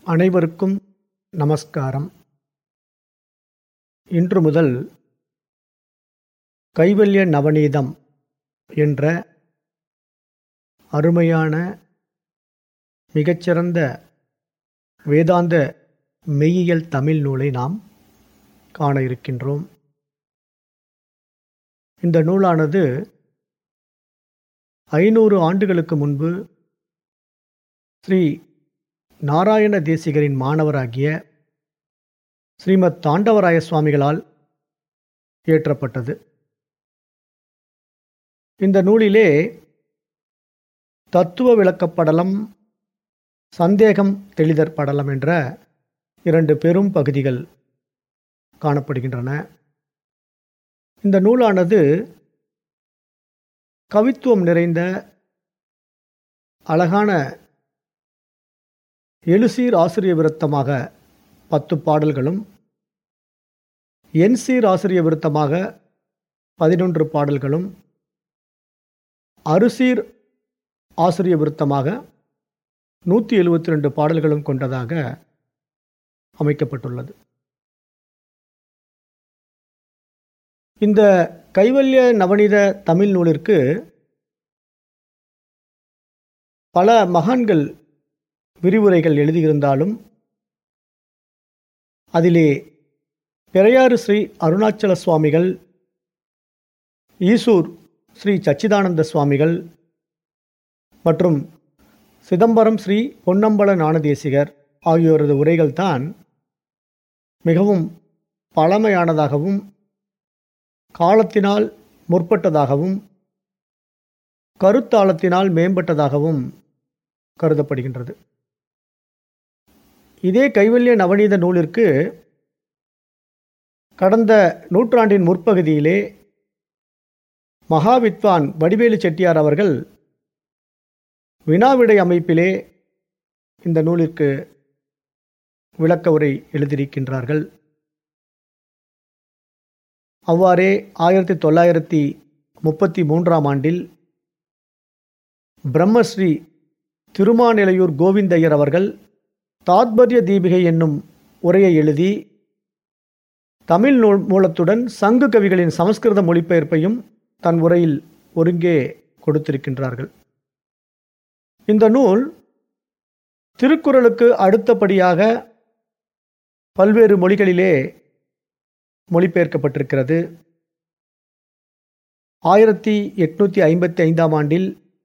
அனைவருக்கும் நமஸ்காரம் இன்று முதல் கைவல்ய நவநீதம் என்ற அருமையான மிகச்சிறந்த வேதாந்த மெய்யியல் தமிழ் நூலை நாம் காண இருக்கின்றோம் இந்த நூலானது ஐநூறு ஆண்டுகளுக்கு முன்பு ஸ்ரீ நாராயண தேசிகரின் மாணவராகிய ஸ்ரீமத் தாண்டவராய சுவாமிகளால் இயற்றப்பட்டது இந்த நூலிலே தத்துவ விளக்கப்படலம் சந்தேகம் தெளிதற் படலம் என்ற இரண்டு பெரும் பகுதிகள் காணப்படுகின்றன இந்த நூலானது கவித்துவம் நிறைந்த அழகான எழுசீர் ஆசிரிய விருத்தமாக பத்து பாடல்களும் என்சீர் ஆசிரிய விருத்தமாக பதினொன்று பாடல்களும் அருசீர் ஆசிரிய விருத்தமாக நூற்றி எழுபத்தி ரெண்டு பாடல்களும் கொண்டதாக அமைக்கப்பட்டுள்ளது இந்த கைவல்ய நவநீத தமிழ் நூலிற்கு பல மகான்கள் விரிவுரைகள் எழுதியிருந்தாலும் அதிலே பெரையாறு ஸ்ரீ அருணாச்சல சுவாமிகள் ஈசூர் ஸ்ரீ சச்சிதானந்த சுவாமிகள் மற்றும் சிதம்பரம் ஸ்ரீ பொன்னம்பல ஞானதேசிகர் ஆகியோரது உரைகள்தான் மிகவும் பழமையானதாகவும் காலத்தினால் முற்பட்டதாகவும் கருத்தாளத்தினால் மேம்பட்டதாகவும் கருதப்படுகின்றது இதே கைவல்ய நவநீத நூலிற்கு கடந்த நூற்றாண்டின் முற்பகுதியிலே மகாவித்வான் வடிவேலு செட்டியார் அவர்கள் வினாவிடை அமைப்பிலே இந்த நூலிற்கு விளக்க உரை எழுதியிருக்கின்றார்கள் அவ்வாறே ஆயிரத்தி தொள்ளாயிரத்தி முப்பத்தி மூன்றாம் ஆண்டில் பிரம்மஸ்ரீ திருமாநிலையூர் கோவிந்தையர் அவர்கள் தாத்பரிய தீபிகை என்னும் உரையை எழுதி தமிழ் நூல் மூலத்துடன் சங்கு கவிகளின் சமஸ்கிருத மொழிபெயர்ப்பையும் தன் உரையில் ஒருங்கே கொடுத்திருக்கின்றார்கள் இந்த நூல் திருக்குறளுக்கு அடுத்தபடியாக பல்வேறு மொழிகளிலே மொழிபெயர்க்கப்பட்டிருக்கிறது ஆயிரத்தி எட்நூற்றி ஐம்பத்தி ஐந்தாம் ஆண்டில்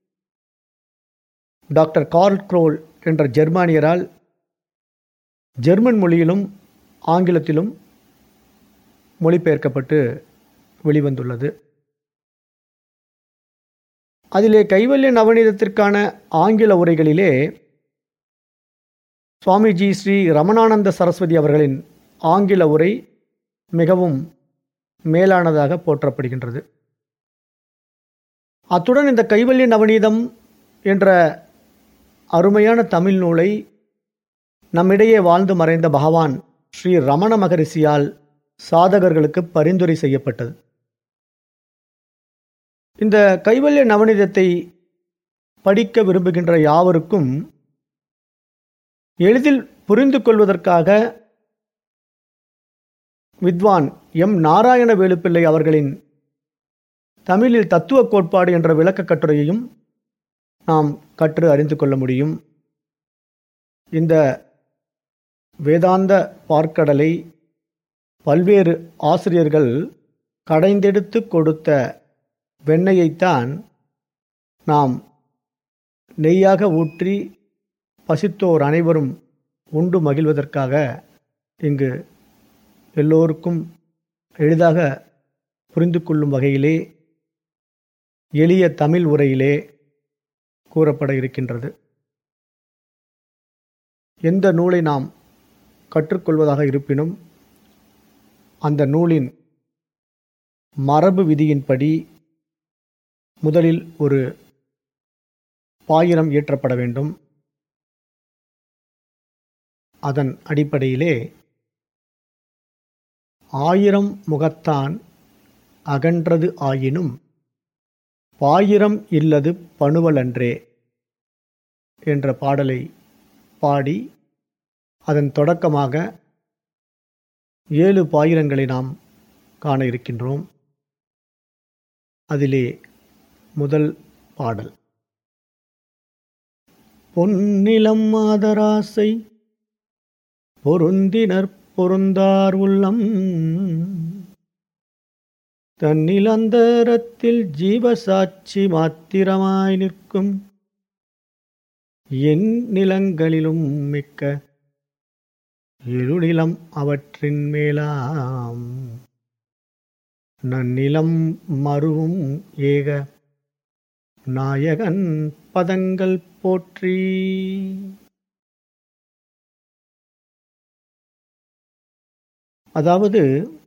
டாக்டர் கார்ல் குரோல் என்ற ஜெர்மானியரால் ஜெர்மன் மொழியிலும் ஆங்கிலத்திலும் மொழிபெயர்க்கப்பட்டு வெளிவந்துள்ளது அதிலே கைவல்ய நவநீதத்திற்கான ஆங்கில உரைகளிலே சுவாமிஜி ஸ்ரீ ரமணானந்த சரஸ்வதி அவர்களின் ஆங்கில உரை மிகவும் மேலானதாக போற்றப்படுகின்றது அத்துடன் இந்த கைவல்ய நவநீதம் என்ற அருமையான தமிழ் நூலை நம்மிடையே வாழ்ந்து மறைந்த பகவான் ஸ்ரீ ரமண மகரிஷியால் சாதகர்களுக்கு பரிந்துரை செய்யப்பட்டது இந்த கைவல்ய நவநீதத்தை படிக்க விரும்புகின்ற யாவருக்கும் எளிதில் புரிந்து கொள்வதற்காக வித்வான் எம் நாராயண வேலுப்பிள்ளை அவர்களின் தமிழில் தத்துவ கோட்பாடு என்ற விளக்க கட்டுரையையும் நாம் கற்று அறிந்து கொள்ள முடியும் இந்த வேதாந்த பார்க்கடலை பல்வேறு ஆசிரியர்கள் கடைந்தெடுத்து கொடுத்த வெண்ணெயைத்தான் நாம் நெய்யாக ஊற்றி பசித்தோர் அனைவரும் உண்டு மகிழ்வதற்காக இங்கு எல்லோருக்கும் எளிதாக புரிந்து கொள்ளும் வகையிலே எளிய தமிழ் உரையிலே கூறப்பட இருக்கின்றது எந்த நூலை நாம் கற்றுக்கொள்வதாக இருப்பினும் அந்த நூலின் மரபு விதியின்படி முதலில் ஒரு பாயிரம் இயற்றப்பட வேண்டும் அதன் அடிப்படையிலே ஆயிரம் முகத்தான் அகன்றது ஆயினும் பாயிரம் இல்லது பணுவலன்றே என்ற பாடலை பாடி அதன் தொடக்கமாக ஏழு பாயிரங்களை நாம் காண இருக்கின்றோம் அதிலே முதல் பாடல் பொன்னிலம் மாதராசை பொருந்தினர் பொருந்தார் உள்ளம் தன்னிலந்தரத்தில் ஜீவசாட்சி மாத்திரமாய் நிற்கும் என் நிலங்களிலும் மிக்க எழுநிலம் அவற்றின் மேலாம் நன்னிலம் மருவும் ஏக நாயகன் பதங்கள் போற்றி அதாவது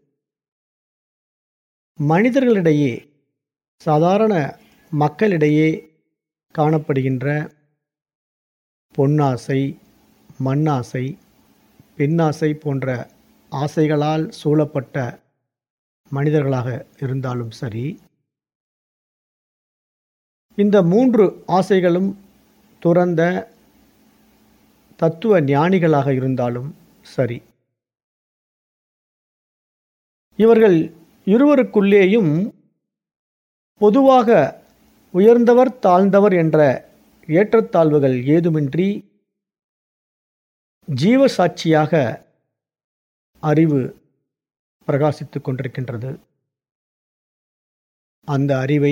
மனிதர்களிடையே சாதாரண மக்களிடையே காணப்படுகின்ற பொன்னாசை மண்ணாசை பெண்ணாசை போன்ற ஆசைகளால் சூழப்பட்ட மனிதர்களாக இருந்தாலும் சரி இந்த மூன்று ஆசைகளும் துறந்த தத்துவ ஞானிகளாக இருந்தாலும் சரி இவர்கள் இருவருக்குள்ளேயும் பொதுவாக உயர்ந்தவர் தாழ்ந்தவர் என்ற ஏற்றத்தாழ்வுகள் ஏதுமின்றி ஜீவசாட்சியாக அறிவு பிரகாசித்துக் கொண்டிருக்கின்றது அந்த அறிவை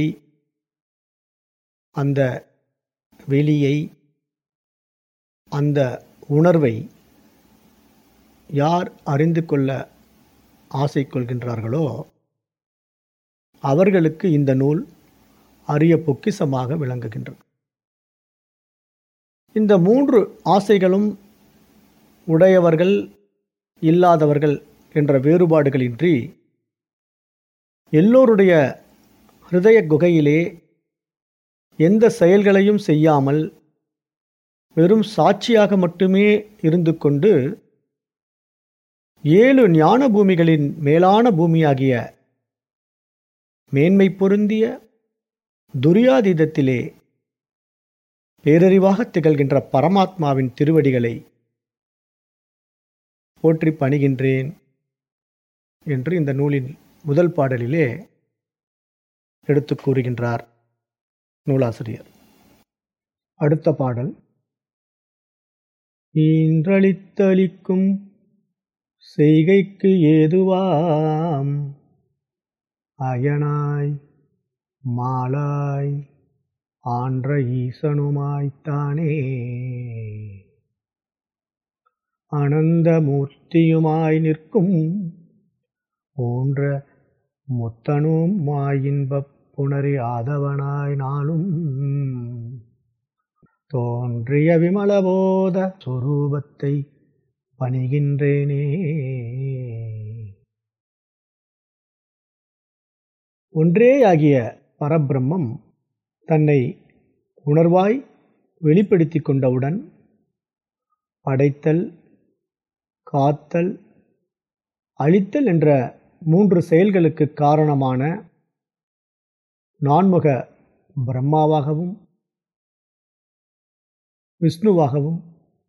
அந்த வெளியை அந்த உணர்வை யார் அறிந்து கொள்ள ஆசை கொள்கின்றார்களோ அவர்களுக்கு இந்த நூல் அரிய பொக்கிசமாக விளங்குகின்றது இந்த மூன்று ஆசைகளும் உடையவர்கள் இல்லாதவர்கள் என்ற வேறுபாடுகளின்றி எல்லோருடைய ஹிருதய குகையிலே எந்த செயல்களையும் செய்யாமல் வெறும் சாட்சியாக மட்டுமே இருந்து கொண்டு ஏழு ஞான பூமிகளின் மேலான பூமியாகிய மேன்மை பொருந்திய துரியாதீதத்திலே பேரறிவாக திகழ்கின்ற பரமாத்மாவின் திருவடிகளை போற்றி பணிகின்றேன் என்று இந்த நூலின் முதல் பாடலிலே எடுத்து கூறுகின்றார் நூலாசிரியர் அடுத்த பாடல் ஈன்றளித்தளிக்கும் செய்கைக்கு ஏதுவாம் அயனாய் மாலாய் ஆன்ற ஈசனுமாய்த்தானே அனந்த மூர்த்தியுமாய் நிற்கும் போன்ற முத்தனும் மாயின்பப் புணரி ஆதவனாய் நாளும் தோன்றிய விமலபோத சொரூபத்தை பணிகின்றேனே ஒன்றேயாகிய பரபிரம்மம் தன்னை உணர்வாய் வெளிப்படுத்தி கொண்டவுடன் படைத்தல் காத்தல் அழித்தல் என்ற மூன்று செயல்களுக்கு காரணமான நான்முக பிரம்மாவாகவும் விஷ்ணுவாகவும்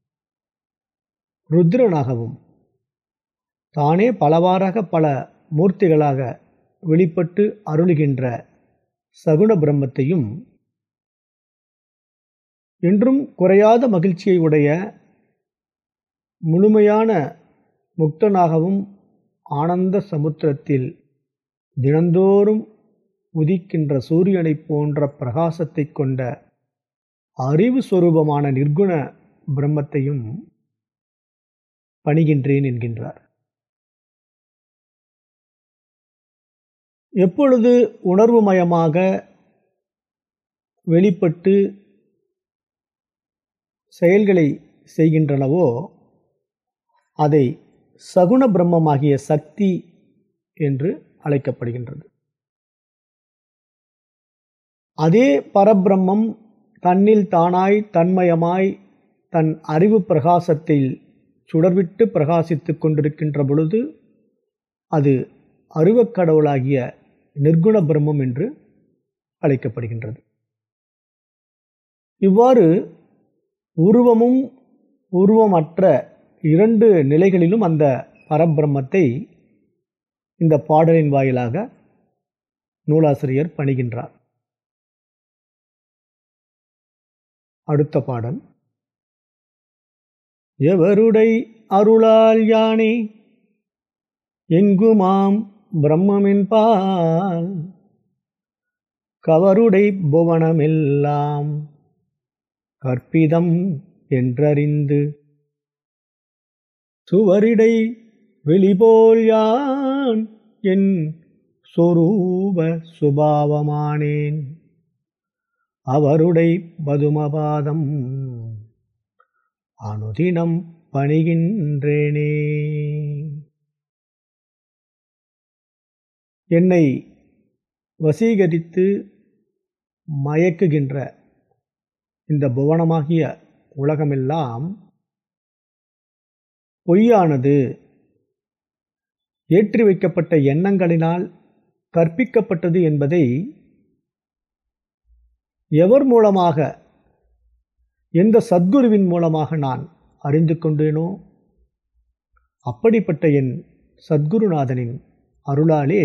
ருத்ரனாகவும் தானே பலவாறாக பல மூர்த்திகளாக வெளிப்பட்டு அருளுகின்ற சகுண பிரம்மத்தையும் என்றும் குறையாத மகிழ்ச்சியை உடைய முழுமையான முக்தனாகவும் ஆனந்த சமுத்திரத்தில் தினந்தோறும் உதிக்கின்ற சூரியனைப் போன்ற பிரகாசத்தை கொண்ட அறிவு சொரூபமான நிர்குண பிரம்மத்தையும் பணிகின்றேன் என்கின்றார் எப்பொழுது உணர்வுமயமாக வெளிப்பட்டு செயல்களை செய்கின்றனவோ அதை சகுண பிரம்மமாகிய சக்தி என்று அழைக்கப்படுகின்றது அதே பரபிரம்மம் தன்னில் தானாய் தன்மயமாய் தன் அறிவு பிரகாசத்தில் சுடர்விட்டு பிரகாசித்துக் கொண்டிருக்கின்ற பொழுது அது அருவக்கடவுளாகிய நிர்குண பிரம்மம் என்று அழைக்கப்படுகின்றது இவ்வாறு உருவமும் உருவமற்ற இரண்டு நிலைகளிலும் அந்த பரபிரம்மத்தை இந்த பாடலின் வாயிலாக நூலாசிரியர் பணிகின்றார் அடுத்த பாடல் எவருடை அருளால் யானே எங்குமாம் பிரம்மென்பால் கவருடை புவனமெல்லாம் கற்பிதம் என்றறிந்து சுவரிடை வெளிபோல் யான் என் சொரூப சுபாவமானேன் அவருடை பதுமபாதம் அனுதினம் பணிகின்றேனே என்னை வசீகரித்து மயக்குகின்ற இந்த புவனமாகிய உலகமெல்லாம் பொய்யானது ஏற்றி வைக்கப்பட்ட எண்ணங்களினால் கற்பிக்கப்பட்டது என்பதை எவர் மூலமாக எந்த சத்குருவின் மூலமாக நான் அறிந்து கொண்டேனோ அப்படிப்பட்ட என் சத்குருநாதனின் அருளாலே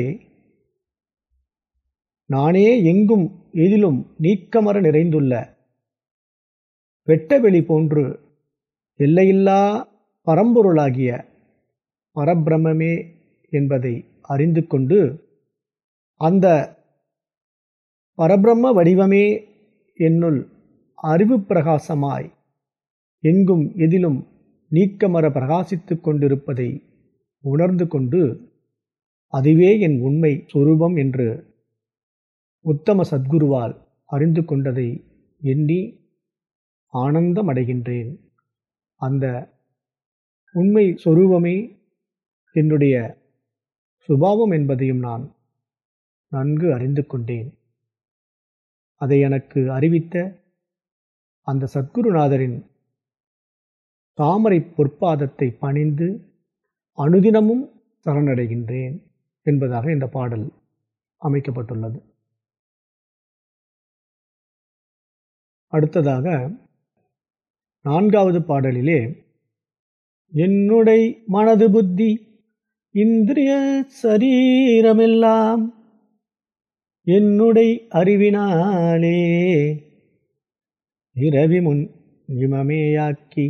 நானே எங்கும் எதிலும் நீக்கமர நிறைந்துள்ள வெட்டவெளி போன்று எல்லையில்லா பரம்பொருளாகிய பரபிரம்மே என்பதை அறிந்து கொண்டு அந்த பரபிரம்ம வடிவமே என்னுள் அறிவு பிரகாசமாய் எங்கும் எதிலும் நீக்கமர பிரகாசித்து கொண்டிருப்பதை உணர்ந்து கொண்டு அதுவே என் உண்மை சொரூபம் என்று உத்தம சத்குருவால் அறிந்து கொண்டதை எண்ணி ஆனந்தம் அடைகின்றேன் அந்த உண்மை சொரூபமே என்னுடைய சுபாவம் என்பதையும் நான் நன்கு அறிந்து கொண்டேன் அதை எனக்கு அறிவித்த அந்த சத்குருநாதரின் தாமரை பொற்பாதத்தை பணிந்து அனுதினமும் சரணடைகின்றேன் என்பதாக இந்த பாடல் அமைக்கப்பட்டுள்ளது அடுத்ததாக நான்காவது பாடலிலே என்னுடைய மனது புத்தி இந்திரிய சரீரமெல்லாம் என்னுடைய அறிவினாலே இரவி முன் இமமேயாக்கி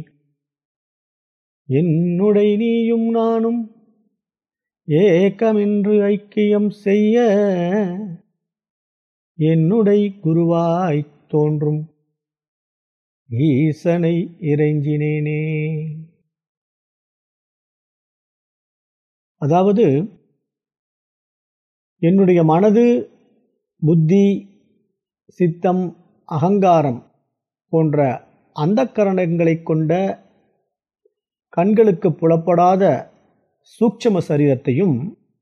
என்னுடை நீயும் நானும் ஏக்கமென்று ஐக்கியம் செய்ய என்னுடை குருவாய்த் தோன்றும் ஈசனை இறைஞ்சினேனே அதாவது என்னுடைய மனது புத்தி சித்தம் அகங்காரம் போன்ற அந்த கரணங்களை கொண்ட கண்களுக்கு புலப்படாத சூட்சம சரீரத்தையும்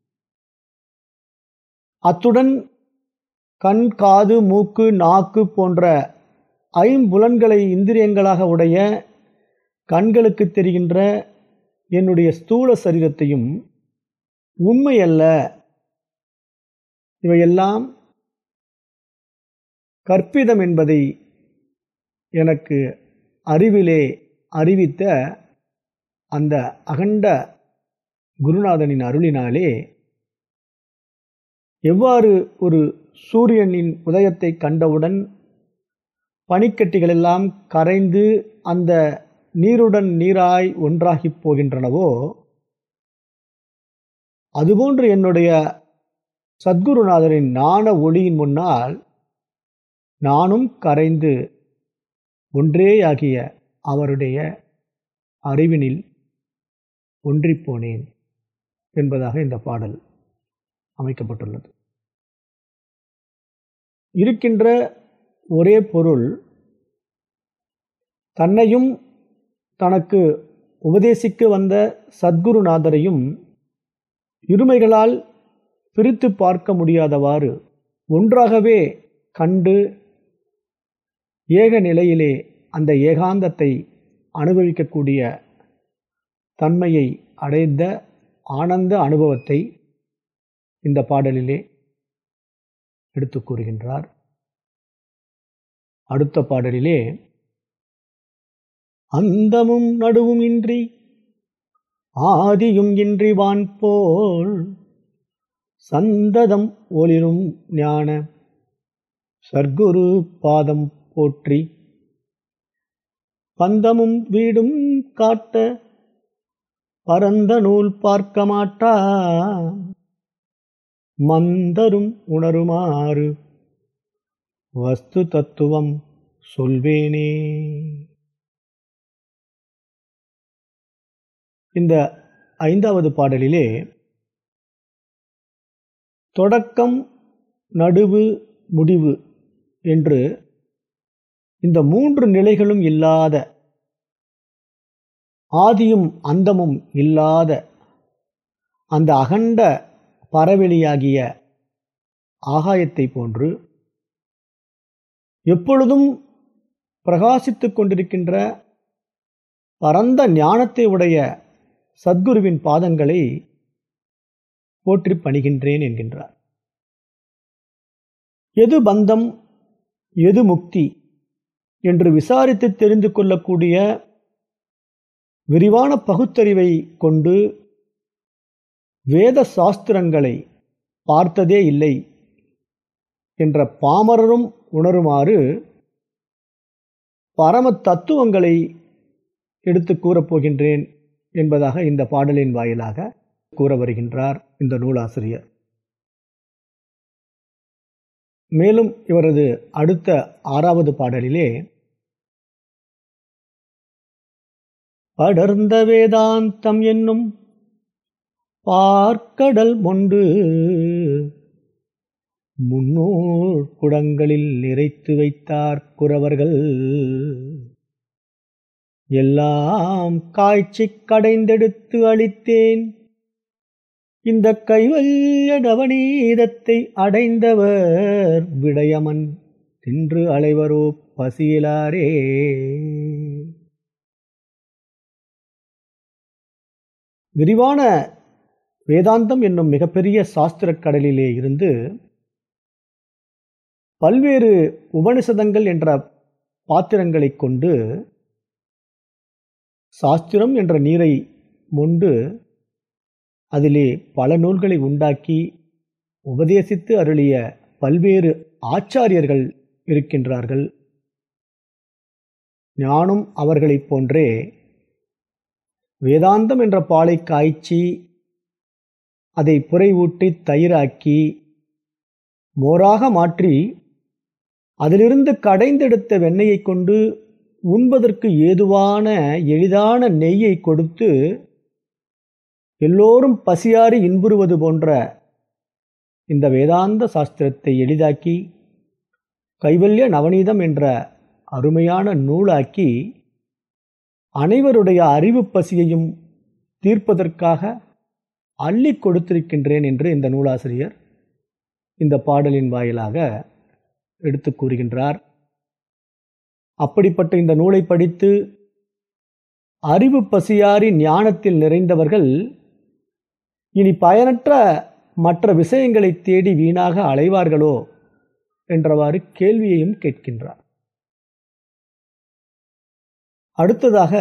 அத்துடன் கண் காது மூக்கு நாக்கு போன்ற ஐம்புலன்களை இந்திரியங்களாக உடைய கண்களுக்கு தெரிகின்ற என்னுடைய ஸ்தூல சரீரத்தையும் உண்மையல்ல இவையெல்லாம் கற்பிதம் என்பதை எனக்கு அறிவிலே அறிவித்த அந்த அகண்ட குருநாதனின் அருளினாலே எவ்வாறு ஒரு சூரியனின் உதயத்தை கண்டவுடன் பனிக்கட்டிகளெல்லாம் கரைந்து அந்த நீருடன் நீராய் ஒன்றாகிப் போகின்றனவோ அதுபோன்று என்னுடைய சத்குருநாதரின் ஞான ஒளியின் முன்னால் நானும் கரைந்து ஒன்றேயாகிய அவருடைய அறிவினில் ஒன்றிப்போனேன் என்பதாக இந்த பாடல் அமைக்கப்பட்டுள்ளது இருக்கின்ற ஒரே பொருள் தன்னையும் தனக்கு உபதேசிக்க வந்த சத்குருநாதரையும் இருமைகளால் பிரித்து பார்க்க முடியாதவாறு ஒன்றாகவே கண்டு ஏக நிலையிலே அந்த ஏகாந்தத்தை அனுபவிக்கக்கூடிய தன்மையை அடைந்த ஆனந்த அனுபவத்தை இந்த பாடலிலே எடுத்து கூறுகின்றார் அடுத்த பாடலிலே அந்தமும் நடுவும் இன்றி ஆதியும் இன்றி வான் போல் சந்ததம் ஒளிரும் ஞான சர்க்குரு பாதம் போற்றி பந்தமும் வீடும் காட்ட பரந்த நூல் பார்க்க மாட்டா மந்தரும் உணருமாறு வஸ்து தத்துவம் சொல்வேனே இந்த ஐந்தாவது பாடலிலே தொடக்கம் நடுவு முடிவு என்று இந்த மூன்று நிலைகளும் இல்லாத ஆதியும் அந்தமும் இல்லாத அந்த அகண்ட பரவெளியாகிய ஆகாயத்தை போன்று எப்பொழுதும் பிரகாசித்துக் கொண்டிருக்கின்ற பரந்த ஞானத்தை உடைய சத்குருவின் பாதங்களை போற்றி பணிகின்றேன் என்கின்றார் எது பந்தம் எது முக்தி என்று விசாரித்து தெரிந்து கொள்ளக்கூடிய விரிவான பகுத்தறிவை கொண்டு வேத சாஸ்திரங்களை பார்த்ததே இல்லை என்ற பாமரரும் உணருமாறு பரம தத்துவங்களை எடுத்து கூறப்போகின்றேன் என்பதாக இந்த பாடலின் வாயிலாக கூற வருகின்றார் இந்த நூலாசிரியர் மேலும் இவரது அடுத்த ஆறாவது பாடலிலே படர்ந்த வேதாந்தம் என்னும் பார்க்கடல் மொண்டு முன்னூர் குடங்களில் நிறைத்து வைத்தார் குறவர்கள் எல்லாம் காய்ச்சி கடைந்தெடுத்து அளித்தேன் இந்த கைவல்ய நவநீதத்தை அடைந்தவர் விடயமன் தின்று அலைவரோ பசியிலாரே விரிவான வேதாந்தம் என்னும் மிகப்பெரிய சாஸ்திரக் கடலிலே இருந்து பல்வேறு உபனிஷதங்கள் என்ற பாத்திரங்களைக் கொண்டு சாஸ்திரம் என்ற நீரை மொண்டு அதிலே பல நூல்களை உண்டாக்கி உபதேசித்து அருளிய பல்வேறு ஆச்சாரியர்கள் இருக்கின்றார்கள் ஞானம் அவர்களைப் போன்றே வேதாந்தம் என்ற பாலை காய்ச்சி அதை புரை ஊட்டி தயிராக்கி மோராக மாற்றி அதிலிருந்து கடைந்தெடுத்த வெண்ணெயை கொண்டு உண்பதற்கு ஏதுவான எளிதான நெய்யை கொடுத்து எல்லோரும் பசியாறி இன்புறுவது போன்ற இந்த வேதாந்த சாஸ்திரத்தை எளிதாக்கி கைவல்ய நவநீதம் என்ற அருமையான நூலாக்கி அனைவருடைய அறிவு பசியையும் தீர்ப்பதற்காக அள்ளி கொடுத்திருக்கின்றேன் என்று இந்த நூலாசிரியர் இந்த பாடலின் வாயிலாக எடுத்து கூறுகின்றார் அப்படிப்பட்ட இந்த நூலை படித்து அறிவு பசியாரி ஞானத்தில் நிறைந்தவர்கள் இனி பயனற்ற மற்ற விஷயங்களை தேடி வீணாக அலைவார்களோ என்றவாறு கேள்வியையும் கேட்கின்றார் அடுத்ததாக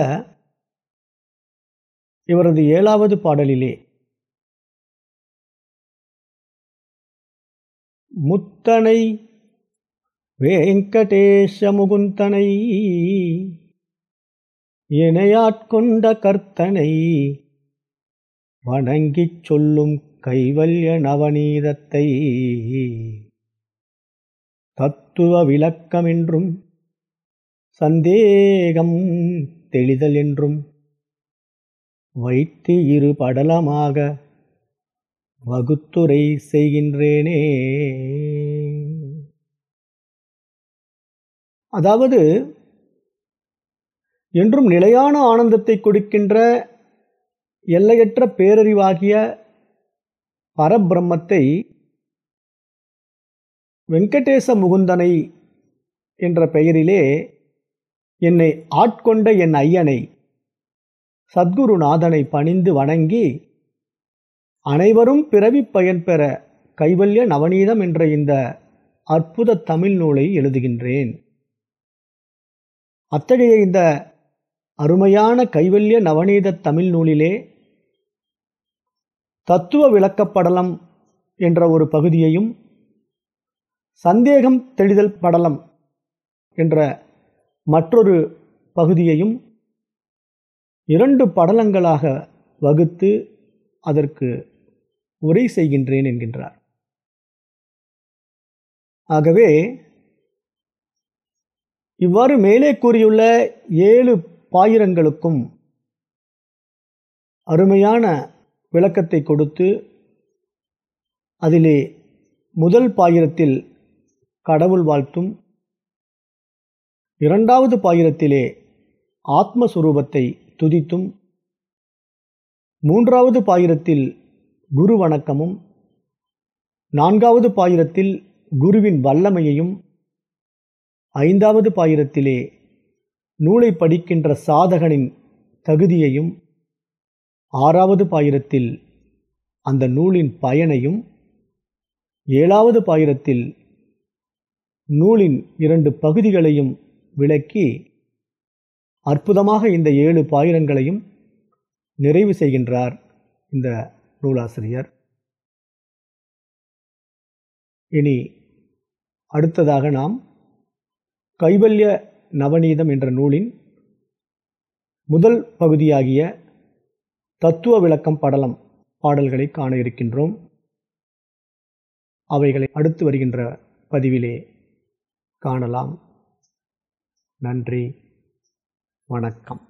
இவரது ஏழாவது பாடலிலே முத்தனை வேங்கடேஷ முகுந்தனை இணையாட்கொண்ட கர்த்தனை வணங்கிச் சொல்லும் கைவல்ய நவநீதத்தை தத்துவ விளக்கமென்றும் சந்தேகம் தெளிதல் என்றும் வைத்து இரு படலமாக வகுத்துரை செய்கின்றேனே அதாவது என்றும் நிலையான ஆனந்தத்தை கொடுக்கின்ற எல்லையற்ற பேரறிவாகிய பரபிரம்மத்தை வெங்கடேச முகுந்தனை என்ற பெயரிலே என்னை ஆட்கொண்ட என் ஐயனை சத்குருநாதனை பணிந்து வணங்கி அனைவரும் பிறவி பயன் பெற கைவல்ய நவநீதம் என்ற இந்த அற்புத தமிழ் நூலை எழுதுகின்றேன் அத்தகைய இந்த அருமையான கைவல்ய நவநீத தமிழ் நூலிலே தத்துவ விளக்கப்படலம் என்ற ஒரு பகுதியையும் சந்தேகம் தெளிதல் படலம் என்ற மற்றொரு பகுதியையும் இரண்டு படலங்களாக வகுத்து அதற்கு உரை செய்கின்றேன் என்கின்றார் ஆகவே இவ்வாறு மேலே கூறியுள்ள ஏழு பாயிரங்களுக்கும் அருமையான விளக்கத்தை கொடுத்து அதிலே முதல் பாயிரத்தில் கடவுள் வாழ்த்தும் இரண்டாவது பாயிரத்திலே ஆத்மஸ்வரூபத்தை துதித்தும் மூன்றாவது பாயிரத்தில் குரு வணக்கமும் நான்காவது பாயிரத்தில் குருவின் வல்லமையையும் ஐந்தாவது பாயிரத்திலே நூலை படிக்கின்ற சாதகனின் தகுதியையும் ஆறாவது பாயிரத்தில் அந்த நூலின் பயனையும் ஏழாவது பாயிரத்தில் நூலின் இரண்டு பகுதிகளையும் விளக்கி அற்புதமாக இந்த ஏழு பாயிரங்களையும் நிறைவு செய்கின்றார் இந்த நூலாசிரியர் இனி அடுத்ததாக நாம் கைவல்ய நவநீதம் என்ற நூலின் முதல் பகுதியாகிய தத்துவ விளக்கம் படலம் பாடல்களை காண இருக்கின்றோம் அவைகளை அடுத்து வருகின்ற பதிவிலே காணலாம் நன்றி வணக்கம்